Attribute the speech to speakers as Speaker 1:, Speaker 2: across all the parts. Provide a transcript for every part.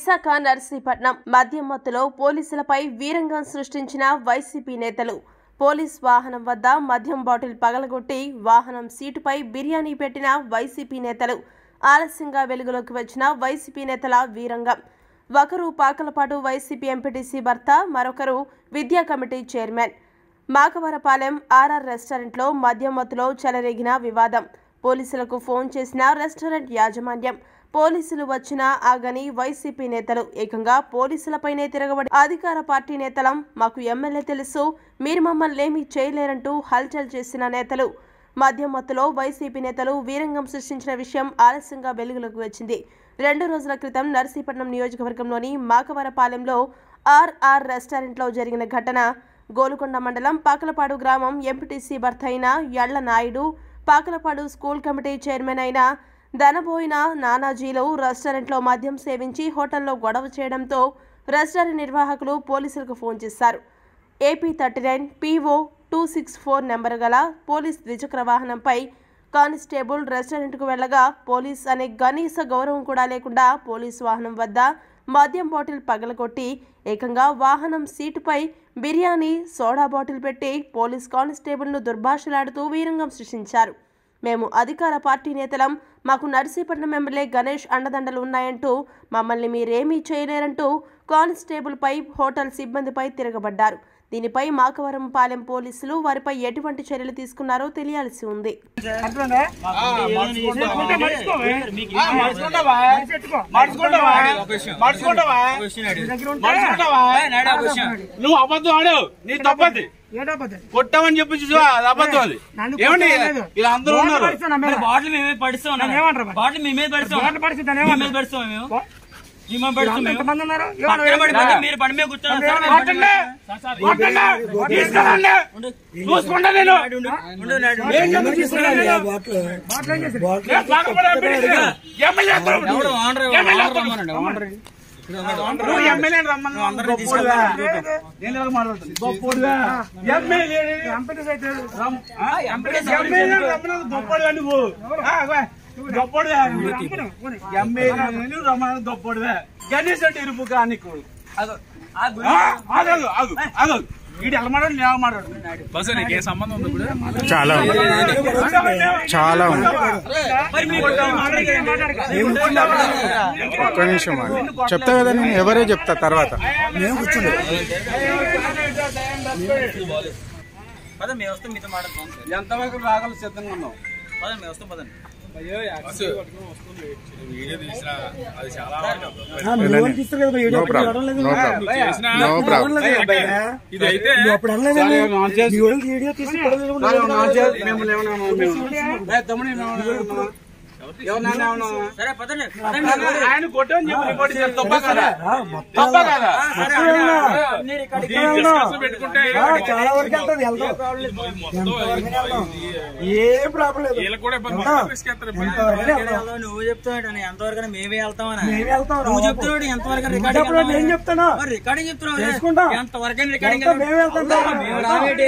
Speaker 1: విశాఖ నర్సీపట్నం మద్యం మత్తులో పోలీసులపై వీరంగం సృష్టించిన వైసీపీ నేతలు పోలీస్ వాహనం వద్ద మద్యం బాటిల్ పగలగొట్టి వాహనం సీటుపై బిర్యానీ పెట్టిన వైసీపీ నేతలు ఆలస్యంగా వెలుగులోకి వచ్చిన వైసీపీ నేతల వీరంగం ఒకరు పాకలపాటు వైసీపీ ఎంపీటీసీ భర్త మరొకరు విద్యా కమిటీ చైర్మన్ మాకవరపాలెం ఆర్ఆర్ రెస్టారెంట్లో మద్యం మత్తులో చెలరేగిన వివాదం పోలీసులకు ఫోన్ చేసిన రెస్టారెంట్ యాజమాన్యం పోలీసులు వచ్చినా ఆగని వైసీపీ నేతలు ఏకంగా పోలీసులపైనే తిరగబడి అధికార పార్టీ నేతలం మాకు ఎమ్మెల్యే తెలుసు మీరు మమ్మల్ని ఏమీ చేయలేరంటూ హల్చల్ చేసిన నేతలు మద్యం మత్తులో వైసీపీ నేతలు వీరంగం సృష్టించిన విషయం ఆలస్యంగా వెలుగులోకి వచ్చింది రెండు రోజుల క్రితం నర్సీపట్నం నియోజకవర్గంలోని మాకవరపాలెంలో ఆర్ఆర్ రెస్టారెంట్లో జరిగిన ఘటన గోలుకొండ మండలం పాకలపాడు గ్రామం ఎంపీటీసీ భర్త అయిన Yalla Naidu Pakalapadu school committee chairman అయిన ధనబోయిన నానాజీలు రెస్టారెంట్లో మద్యం సేవించి హోటల్లో గొడవ చేయడంతో రెస్టారెంట్ నిర్వాహకులు పోలీసులకు ఫోన్ చేశారు AP thirty nine PO two six four number గల పోలీస్ ద్విచక్ర వాహనంపై కానిస్టేబుల్ రెస్టారెంట్కు వెళ్ళగా పోలీస్ అనే కనీస గౌరవం కూడా లేకుండా పోలీస్ వాహనం వద్ద మద్యం బాటిల్ పగలగొట్టి ఏకంగా వాహనం సీటుపై బిర్యానీ సోడా బాటిల్ పెట్టి పోలీస్ కానిస్టేబుల్ను దుర్భాషలాడుతూ వీరంగం సృష్టించారు మేము అధికార పార్టీ నేతలం మాకు నర్సీపట్నం ఎమ్మెల్యే గణేష్ అండదండలు ఉన్నాయంటూ మమ్మల్ని మీరేమీ చేయలేరంటూ కానిస్టేబుల్పై హోటల్ సిబ్బందిపై తిరగబడ్డారు దీనిపై మాకవరం పాలెం పోలీసులు వారిపై ఎటువంటి చర్యలు తీసుకున్నారో తెలియాల్సి ఉంది
Speaker 2: నువ్వు అబద్ధం ఆడావు నీ తప్పది కొట్టామని చెప్పి చూసా అది అబద్ధం అది
Speaker 3: నన్ను
Speaker 2: ఏమండి
Speaker 3: కొట్టలేదు.
Speaker 2: ఇలా అందరూ ఉన్నారు
Speaker 3: మరి
Speaker 4: బాటిల్ మేమే పడిస్తాం
Speaker 3: నన్ను ఏమంటారు మరి?
Speaker 4: బాటిల్ మేమే పడిస్తాం
Speaker 3: బాటిల్ పడిస్తే దాన్ని
Speaker 4: మీ మీద
Speaker 3: ఏమంటారు?
Speaker 4: పడిస్తాం మేము
Speaker 3: వా?
Speaker 4: మీ మీద పడిస్తాం మేము
Speaker 3: ఎంతమంది ఉన్నారు?
Speaker 4: పక్కన
Speaker 3: ఏమన్నా
Speaker 4: పడి పడి మీరు పడి మీద కూర్చోండి సార్, మేము పడి మీద-
Speaker 2: కొట్టండి. తీసుకురండి. చూసుకుంటా నేను
Speaker 4: ఉండు, ఉండు, నాయుడు.
Speaker 2: ఏం చెప్పి తీసుకురండి నేను?
Speaker 3: బాటిల్ ఏం చేశారు?
Speaker 2: నేను పాకపడే ఎంపీడీసీ. ఎమ్మెల్యే ఎక్కడ ఉంది?
Speaker 4: ఎవడు ఓనర్
Speaker 2: ఎమ్మెల్యే
Speaker 4: ఓనర్
Speaker 2: ఎక్కడ ఉంది?
Speaker 4: రమ్మనండి, ఓనర్.
Speaker 2: నువ్వు ఎమ్మెల్యే రమ్మన్నావు.
Speaker 4: అందరినీ
Speaker 2: గొప్పోడువా?
Speaker 4: తీసుకెళ్ళి
Speaker 2: నేను ఇలా మాట్లాడుతున్నా. గొప్పోడువా? ఎమ్మెల్యే
Speaker 3: ఎంపీటీసీ అయితే
Speaker 2: రమ్- ఆ, ఎమ్మెల్యే రమ్మన్నావు. గొప్పోడువా నువ్వు? ఆ, వా. గొప్పోడువా నువ్వు?
Speaker 3: రమ్మను, పోనీ.
Speaker 2: ఎమ్మెల్యేలు రమ్మన్నావు గొప్పోడువా? గణేష్ అంటే ఇరుపు కానికు
Speaker 4: అగో, ఆ గురి-
Speaker 2: ఆ, ఆగు, ఆగు, ఆగు. వీడు ఎలా మాట్లాడు నేను ఎలా మాట్లాడు
Speaker 5: చాలా ఉంది చాలా ఉంది
Speaker 4: మరి మీరు మాట్లాడగలరా?
Speaker 5: ఒక్క నిమిషం ఆగు. చెప్తా కదా నేను ఎవరే చెప్తా తర్వాత
Speaker 4: పద మేము వస్తాం మీతో మాట్లాడతాం
Speaker 2: ఎంతవరకు రాగలు సిద్ధంగా ఉన్నావు
Speaker 4: పదండి మేము వస్తాం పదండి
Speaker 5: no problem no problem no problem
Speaker 2: సరే, నాన్ చేసి- సరే, నాన్ చేసి మిమ్మల్ని ఏమన్నా అన్నామా మేము? ఏ, తమ్ముడు ఏమన్నా అన్నామా? ఎవరినైనా ఏమన్నా అన్నామా?
Speaker 4: సరే పదండి పదండి
Speaker 2: ఆయన కొట్టని చెప్పి రిపోర్ట్ ఇచ్చారు. తప్ప కదా తప్ప కదా
Speaker 4: సరే అన్నీ రికార్డింగ్
Speaker 2: డిస్కషన్ పెట్టుకుంటే
Speaker 3: చాలా వరకు వెళ్తుంది వెళ్తాం ఏ ప్రాబ్లం లేదు
Speaker 2: వీళ్ళకి కూడా ఇబ్బంది.
Speaker 3: వెళ్తాం.
Speaker 2: తీసుకెళ్తారు.
Speaker 3: ఎంతవరకు వెళ్తాం.
Speaker 4: వెళ్దాం, నువ్వు చెప్తున్నాడు ఎంతవరకు మేమే వెళ్తామని
Speaker 3: మేమే వెళ్తాం రా
Speaker 4: నువ్వు
Speaker 3: బాబు.
Speaker 4: చెప్తున్నాడు ఎంతవరకు
Speaker 3: నువ్వు
Speaker 4: రికార్డింగ్
Speaker 3: చెప్పినట్టు నేను చెప్తాను
Speaker 4: మరి రికార్డింగ్ చెప్తున్నావు కదా?
Speaker 3: చేసుకుంటాం.
Speaker 4: ఎంతవరకు రికార్డింగ్
Speaker 3: వెళ్తాం, మేమే వెళ్తాం.
Speaker 4: మేము రావేటి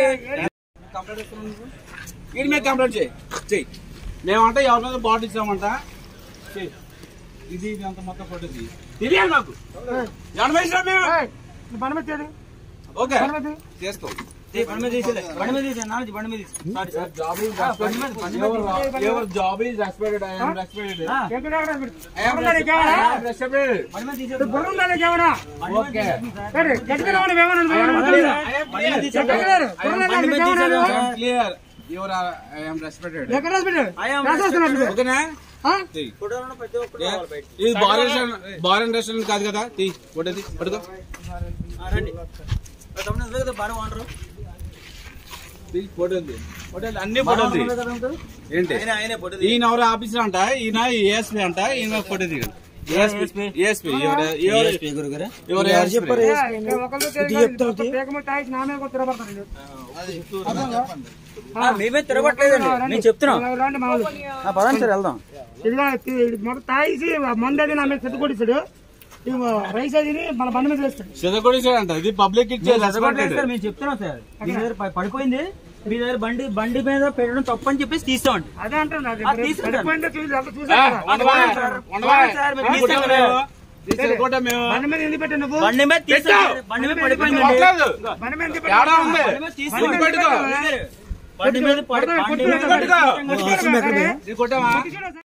Speaker 2: వీడి మీద కంప్లైంట్ చేయి చెయ్యి మేమంటే ఎవరి మీద బాటిల్ ఇచ్చామంట చెయ్యి ఇది ఇది అంత మొత్తం ఫోటో తీయి తెలియాలి నాకు ఎనభై ఇచ్చినా మేము
Speaker 3: ఏయ్, నీ పని మీద చేయండి.
Speaker 2: ఓకే
Speaker 3: పని మీద చేయి.
Speaker 2: చేసుకో
Speaker 4: బండి మీద తీసేలే బండి మీద తీసే నాలుగు బండి మీద తీసి sorry sir
Speaker 2: job is respected ever job is respected I am respected
Speaker 3: ఎక్కడ ఎక్కడ పెడు.
Speaker 2: ఐ యామ్
Speaker 3: బుర్ర ఉందా నీకేమన్నా?
Speaker 2: రెస్పెక్టెడ్
Speaker 4: బండి మీద తీసేది
Speaker 3: బుర్ర ఉందా నీకేమన్నా?
Speaker 2: ఓకే
Speaker 3: సరే, గట్టిగా రావండి, ఏమన్నా నువ్వు ఏమన్నా ఎక్కడ లేరు? బుర్ర ఉందా
Speaker 4: బండి మీద
Speaker 3: నీకేమన్నా
Speaker 4: తీసేది
Speaker 3: నువ్వు?
Speaker 2: Clear your I am respected
Speaker 3: ఎక్కడ రాసి పెట్టు?
Speaker 4: I am
Speaker 3: రాసి వస్తున్నా ఇప్పుడు.
Speaker 2: ఓకేనా
Speaker 3: ఆ?
Speaker 2: చెయ్యి
Speaker 4: ఫోటోలో ప్రతి ఒక్కరు రావాలి బయట
Speaker 2: ఇది bar restaurant bar and restaurant కాదు కదా తీ ఫోటోది పడుకో
Speaker 4: ఆ, రండి ఆ, తమ్ముడు నువ్వే కదా బాగా ఓనరు
Speaker 2: తీ ఫోటోది ఫోటోది అన్ని ఫోటోది ఏంటి
Speaker 4: ఆయన ఆయనే ఫోటో
Speaker 2: ఈయన ఎవరు ఆఫీసర్ అంట ఈయన ఏఎస్పీ అంట ఈయన ఫోటో దిగండి ఏఎస్పీ ఏఎస్పీ ఎవరు
Speaker 4: గురుగారు
Speaker 2: ఎవరు ఏఎస్పీ
Speaker 3: ఏ, ఇంకా ఒకళ్ళతో తెలియదు, ఒక పేక మీద తాగేసి నా మీద కూడా తిరగబడతారు వీళ్ళు.
Speaker 4: మేమే తిరగట్లేదండి మేము చెప్తున్నాం
Speaker 3: ఇలా రండి మా వాళ్ళు.
Speaker 4: ఆ, పదండి సార్ వెళ్దాం
Speaker 3: ఇదిగో ఇది మొదట తాగేసి మంది అది నా మీద చెత్త కొడిస్తాడు ఇదిగో రైస్ అది మన బండి మీద వేస్తాడు
Speaker 2: చదవకొడేసాడు అంట ఇది పబ్లిక్ ఇచ్చే
Speaker 4: తిరగట్లేదు సార్ మేము చెప్తున్నాం సార్ మీ దగ్గర ప- పడిపోయింది మీ దగ్గర బండి బండి మీద పెట్టడం తప్పు అని చెప్పేసి తీస్తామండి
Speaker 3: అదే అంటారు నాకు
Speaker 4: ఆ, తీసుకుంటాను.
Speaker 3: పడిపోయిందో చూసి అంతా చూసాను కదా.
Speaker 4: ఉండవా సార్, మేము తీసుకెళ్ళలేదు.
Speaker 2: తీసుకెళ్ళి కొట్టా మేము
Speaker 3: బండి మీద ఎందుకు పెట్టావు నువ్వు
Speaker 4: బండి మీద తీసుకెళ్ళి బండి మీద పడిపోయిందండి
Speaker 2: కొట్టలేదు.
Speaker 3: బండి మీద ఎందుకు
Speaker 2: తేడా
Speaker 3: పెట్టావు?
Speaker 2: ఉంది
Speaker 4: బండి మీద తీసుకెళ్ళి
Speaker 2: బండి పెట్టుకో
Speaker 4: బండి మీద పడి- బండి మీద
Speaker 2: పెట్టుకో.
Speaker 3: కొట్టుకోరా,
Speaker 2: ఇది కొట్టావా
Speaker 3: కొట్టుకోరా.